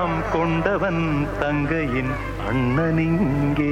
எல்லாம் கொண்டவன் தங்கையின் அண்ணனிங்கே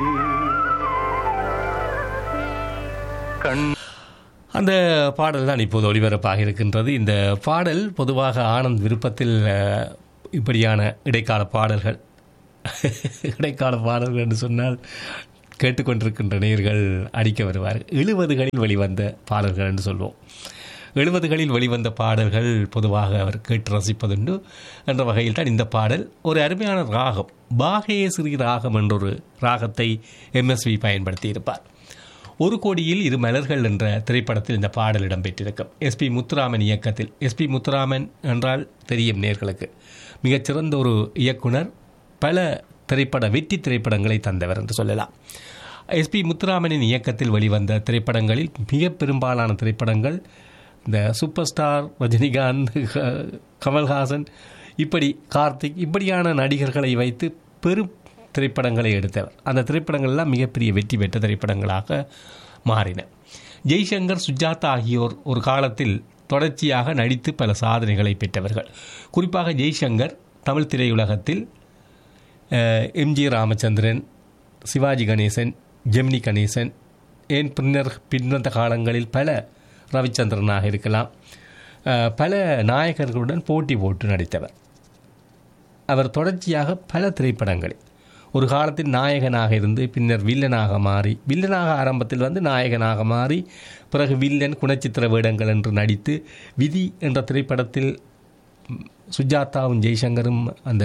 கண் அந்த பாடல் தான் இப்போது ஒளிபரப்பாக இருக்கின்றது இந்த பாடல் பொதுவாக ஆனந்த் விருப்பத்தில் அஹ், இப்படியான இடைக்கால பாடல்கள் இடைக்கால பாடல்கள் என்று சொன்னால் கேட்டுக்கொண்டிருக்கின்ற நேர்கள் அடிக்க வருவார்கள் எழுபதுகளில் வெளிவந்த பாடல்கள் என்று சொல்வோம் எழுபதுகளில் வெளிவந்த பாடல்கள் பொதுவாக அவர் கேட்டு ரசிப்பதுண்டு என்ற வகையில் தான் இந்த பாடல் ஒரு அருமையான ராகம் பாகேஸ்வரி ராகம் என்றொரு ராகத்தை எம்எஸ்வி பயன்படுத்தி இருப்பார் ஒரு கோடியில் இரு மலர்கள் என்ற திரைப்படத்தில் இந்த பாடல் இடம்பெற்றிருக்கும் எஸ்பி முத்துராமன் இயக்கத்தில் எஸ்பி முத்துராமன் என்றால் தெரியும் நேர்களுக்கு மிகச்சிறந்த ஒரு இயக்குனர் பல திரைப்பட வெற்றி திரைப்படங்களை தந்தவர் என்று சொல்லலாம் எஸ்பி முத்துராமனின் இயக்கத்தில் வெளிவந்த திரைப்படங்களில் மிக பெரும்பாலான திரைப்படங்கள் இந்த சூப்பர் ஸ்டார் ரஜினிகாந்த் க- கமல்ஹாசன் இப்படி கார்த்திக் இப்படியான நடிகர்களை வைத்து பெரும் திரைப்படங்களை எடுத்தவர் அந்த திரைப்படங்கள் எல்லாம் மிகப்பெரிய வெற்றி பெற்ற திரைப்படங்களாக மாறின ஜெய்சங்கர் சுஜாதா ஆகியோர் ஒரு காலத்தில் தொடர்ச்சியாக நடித்து பல சாதனைகளை பெற்றவர்கள் குறிப்பாக ஜெய்சங்கர் தமிழ் திரையுலகத்தில் அஹ், எம்ஜி ராமச்சந்திரன் சிவாஜி கணேசன் ஜெமினி கணேசன் ஏன் பின்னர் பின்வந்த காலங்களில் பல ரவிச்சந்திரனாக இருக்கலாம் அஹ், பல நாயகர்களுடன் போட்டி போட்டு நடித்தவர் அவர் தொடர்ச்சியாக பல திரைப்படங்களில் ஒரு காலத்தில் நாயகனாக இருந்து பின்னர் வில்லனாக மாறி வில்லனாக ஆரம்பத்தில் வந்து நாயகனாக மாறி பிறகு வில்லன் குணச்சித்திர வேடங்கள் என்று நடித்து விதி என்ற திரைப்படத்தில் ம், சுஜாதாவும் ஜெய்சங்கரும் அந்த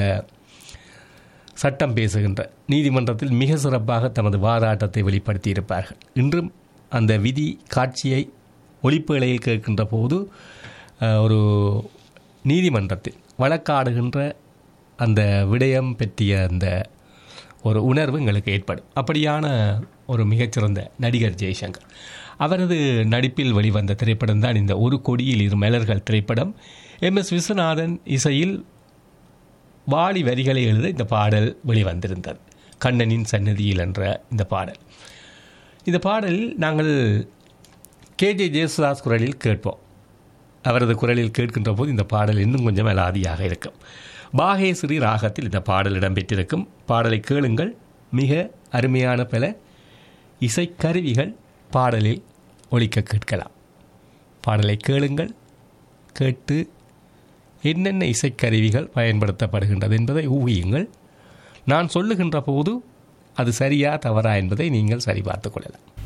சட்டம் பேசுகின்ற நீதிமன்றத்தில் மிக சிறப்பாக தமது வாதாட்டத்தை வெளிப்படுத்தி இருப்பார்கள் இன்றும் அந்த விதி காட்சியை ஒளிப்பேழையில் கேட்கின்ற போது அஹ், ஒரு நீதிமன்றத்தில் வழக்காடுகின்ற அந்த விடயம் பற்றிய அந்த ஒரு உணர்வு எங்களுக்கு ஏற்படும் அப்படியான ஒரு மிகச்சிறந்த நடிகர் ஜெய்சங்கர் அவரது நடிப்பில் வெளிவந்த திரைப்படம் தான் இந்த ஒரு கொடியில் இரு மலர்கள் திரைப்படம் எம் எஸ் விஸ்வநாதன் இசையில் வாலி வரிகளை எழுத இந்த பாடல் வெளிவந்திருந்தது கண்ணனின் சன்னதியில் என்ற இந்த பாடல் இந்த பாடலில் நாங்கள் கேஜே ஜேசுதாஸ் குரலில் கேட்போம் அவரது குரலில் கேட்கின்ற போது இந்த பாடல் இன்னும் கொஞ்சம் அலாதியாக இருக்கும் பாகேஸ்வரி ராகத்தில் இந்த பாடல் இடம்பெற்றிருக்கும் பாடலை கேளுங்கள் மிக அருமையான பல இசைக்கருவிகள் பாடலில் ஒலிக்க கேட்கலாம் பாடலை கேளுங்கள் கேட்டு என்னென்ன இசைக்கருவிகள் பயன்படுத்தப்படுகின்றது என்பதை ஊகியுங்கள் நான் சொல்லுகின்ற போது அது சரியா தவறா என்பதை நீங்கள் சரிபார்த்துக் கொள்ளலாம்